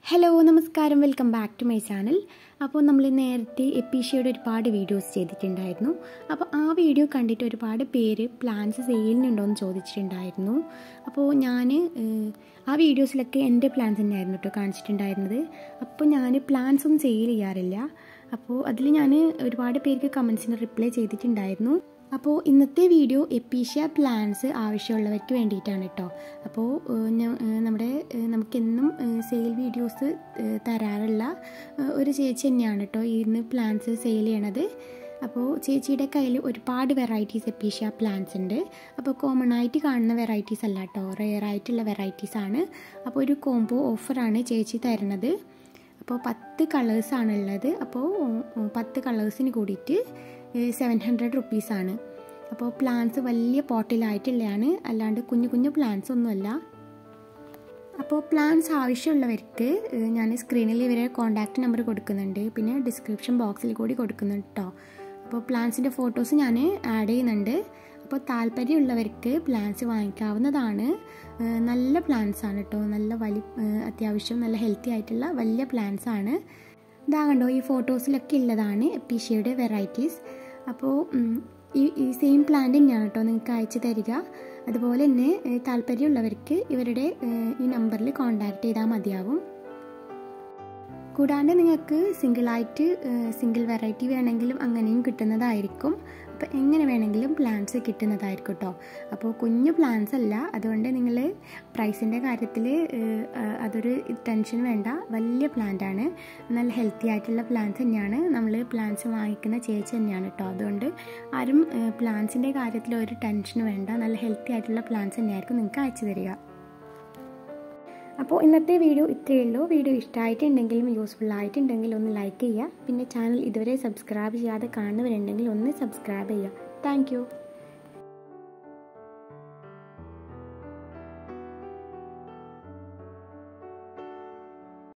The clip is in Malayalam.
ഹലോ നമസ്കാരം welcome back to my channel അപ്പോൾ നമ്മൾ നേരത്തെ എപ്പീഷ്യയുടെ ഒരുപാട് വീഡിയോസ് ചെയ്തിട്ടുണ്ടായിരുന്നു അപ്പോൾ ആ വീഡിയോ കണ്ടിട്ട് ഒരുപാട് പേര് പ്ലാൻസ് സെയിലിനുണ്ടോ എന്ന് ചോദിച്ചിട്ടുണ്ടായിരുന്നു അപ്പോൾ ഞാൻ ആ വീഡിയോസിലൊക്കെ എൻ്റെ പ്ലാൻസ് തന്നെയായിരുന്നു കേട്ടോ കാണിച്ചിട്ടുണ്ടായിരുന്നത് അപ്പോൾ ഞാൻ പ്ലാൻസ് ഒന്നും സെയിൽ ചെയ്യാറില്ല അപ്പോൾ അതിൽ ഞാൻ ഒരുപാട് പേർക്ക് കമൻസിന് റിപ്ലൈ ചെയ്തിട്ടുണ്ടായിരുന്നു അപ്പോൾ ഇന്നത്തെ വീഡിയോ എപ്പീഷ്യ പ്ലാൻസ് ആവശ്യമുള്ളവർക്ക് വേണ്ടിയിട്ടാണ് കേട്ടോ അപ്പോൾ നമ്മുടെ നമുക്കെന്നും സെയിൽ വീഡിയോസ് തരാറുള്ള ഒരു ചേച്ചി തന്നെയാണ് കേട്ടോ ഇന്ന് പ്ലാൻസ് സെയിൽ ചെയ്യണത് അപ്പോൾ ചേച്ചിയുടെ കയ്യിൽ ഒരുപാട് വെറൈറ്റീസ് എപ്പീഷ്യ പ്ലാന്റ്സ് ഉണ്ട് അപ്പോൾ കോമൺ ആയിട്ട് കാണുന്ന വെറൈറ്റീസ് അല്ല കേട്ടോ റെയർ ആയിട്ടുള്ള വെറൈറ്റീസ് ആണ് അപ്പോൾ ഒരു കോംബോ ഓഫറാണ് ചേച്ചി തരുന്നത് അപ്പോൾ പത്ത് കളേഴ്സാണ് ഉള്ളത് അപ്പോൾ പത്ത് കളേഴ്സിന് കൂടിയിട്ട് സെവൻ ഹൺഡ്രഡ് റുപ്പീസാണ് അപ്പോൾ പ്ലാന്റ്സ് വലിയ പോട്ടിലായിട്ടുള്ളതാണ് അല്ലാണ്ട് കുഞ്ഞു കുഞ്ഞു പ്ലാന്റ്സ് ഒന്നുമല്ല അപ്പോൾ പ്ലാൻസ് ആവശ്യമുള്ളവർക്ക് ഞാൻ സ്ക്രീനിൽ ഇവരെ കോൺടാക്റ്റ് നമ്പർ കൊടുക്കുന്നുണ്ട് പിന്നെ ഡിസ്ക്രിപ്ഷൻ ബോക്സിൽ കൂടി കൊടുക്കുന്നുണ്ട് കേട്ടോ അപ്പോൾ പ്ലാൻസിൻ്റെ ഫോട്ടോസ് ഞാൻ ആഡ് ചെയ്യുന്നുണ്ട് അപ്പോൾ താല്പര്യമുള്ളവർക്ക് പ്ലാൻസ് വാങ്ങിക്കാവുന്നതാണ് നല്ല പ്ലാൻസ് ആണ് കേട്ടോ നല്ല വലി അത്യാവശ്യം നല്ല ഹെൽത്തി ആയിട്ടുള്ള വലിയ പ്ലാൻസ് ആണ് ഇതാ കണ്ടോ ഈ ഫോട്ടോസിലൊക്കെ ഉള്ളതാണ് എപ്പീഷ്യയുടെ വെറൈറ്റീസ് അപ്പോൾ ഈ ഈ സെയിം പ്ലാന്റ് തന്നെയാണ് കേട്ടോ നിങ്ങൾക്ക് അയച്ചു തരിക അതുപോലെ തന്നെ താല്പര്യമുള്ളവർക്ക് ഇവരുടെ ഈ നമ്പറിൽ കോൺടാക്റ്റ് ചെയ്താൽ മതിയാവും കൂടാണ്ട് നിങ്ങൾക്ക് സിംഗിളായിട്ട് സിംഗിൾ വെറൈറ്റി വേണമെങ്കിലും അങ്ങനെയും കിട്ടുന്നതായിരിക്കും അപ്പോൾ എങ്ങനെ വേണമെങ്കിലും പ്ലാന്റ്സ് കിട്ടുന്നതായിരിക്കും കേട്ടോ അപ്പോൾ കുഞ്ഞു പ്ലാന്റ്സ് അല്ല അതുകൊണ്ട് നിങ്ങൾ പ്രൈസിൻ്റെ കാര്യത്തിൽ അതൊരു ടെൻഷൻ വേണ്ട വലിയ പ്ലാന്റ് ആണ് നല്ല ഹെൽത്തി ആയിട്ടുള്ള പ്ലാന്റ്സ് തന്നെയാണ് നമ്മൾ പ്ലാന്റ്സ് വാങ്ങിക്കുന്ന ചേച്ചി തന്നെയാണ് കേട്ടോ അതുകൊണ്ട് ആരും പ്ലാന്റ്സിൻ്റെ കാര്യത്തിൽ ഒരു ടെൻഷൻ വേണ്ട നല്ല ഹെൽത്തി ആയിട്ടുള്ള പ്ലാന്റ്സ് തന്നെയായിരിക്കും നിങ്ങൾക്ക് അയച്ചു തരിക അപ്പോൾ ഇന്നത്തെ വീഡിയോ ഇത്രയേ ഉള്ളൂ വീഡിയോ ഇഷ്ടമായിട്ടുണ്ടെങ്കിലും യൂസ്ഫുൾ ആയിട്ടുണ്ടെങ്കിലും ഒന്ന് ലൈക്ക് ചെയ്യുക പിന്നെ ചാനൽ ഇതുവരെ സബ്സ്ക്രൈബ് ചെയ്യാതെ കാണുന്നവരുണ്ടെങ്കിൽ ഒന്ന് സബ്സ്ക്രൈബ് ചെയ്യുക താങ്ക്